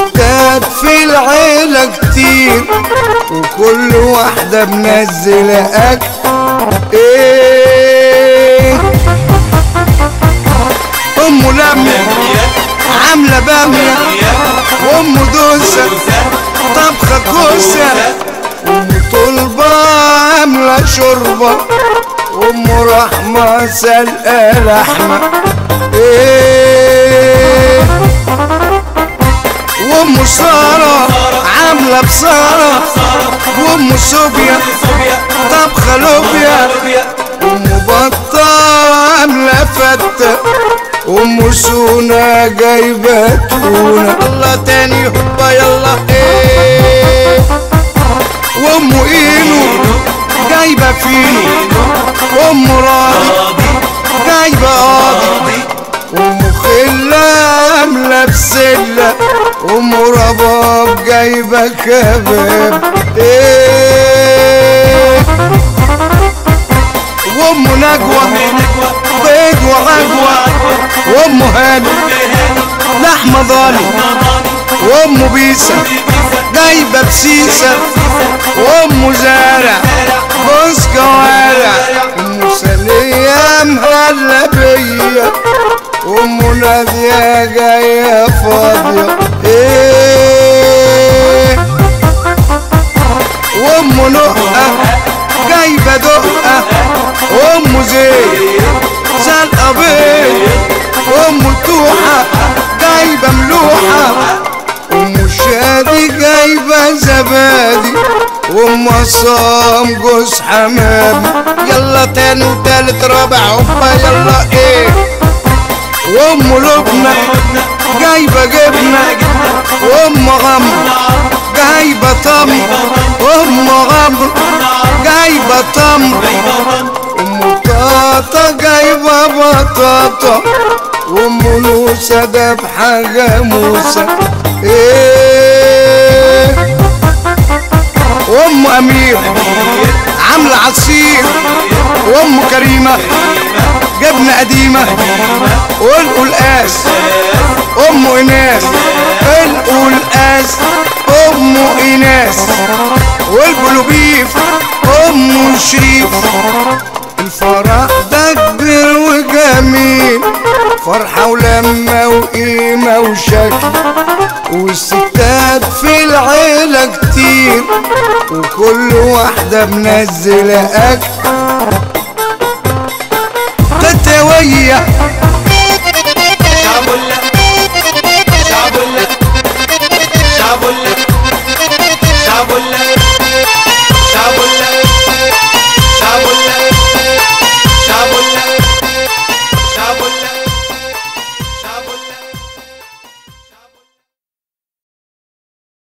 والستات في العيلة كتير وكل واحدة منزلة أكل إيه أم لمية عاملة بامية وأم دوسة طبخة كوسة أم طلبة عاملة شوربة أم رحمة سلقة لحمة إيه وأم سارة عاملة بصارة وأم صوبيا طبخة لوبيا أم بطة عاملة فتة أم سونا جايبة تونة الله تاني هوبا يلا إيه وأم إينو جايبة فينو وأم راضي جايبة قاضي أم خلة عاملة بسلة أم رباب جايبة كباب إيه وأم نجوى بيض وعجوة وأم هاني لحمة ضاني وأم بيسة جايبة بسيسة وأم زارع بوس كوارع أم سلية مهلة بيا أم نادية جاية فاضية إيه وأم نقة جايبة دقة وأم زيت سلقة بيض وأم توحة جايبة ملوحة أم شادي جايبة زبادي وأم عصام جوز حمام يلا تاني وتالت رابع هوبا يلا ايه وأم لبنى جايبة جبنة وأم غمر جايبة تمر وأم غمر جايبة تمر أم طاطا جايبة بطاطا وأم نوسة ده بحاجة موسى إيه وأم أمير عاملة عصير وأم كريمة جبنة قديمة والقلقاس أم إناس القلقاس أم إناس والبلوبيف أم شريف الفرح ده كبير وجميل فرحة ولمة وقيمة وشكل والستات في العيلة كتير وكل واحدة منزلة أكل تتوية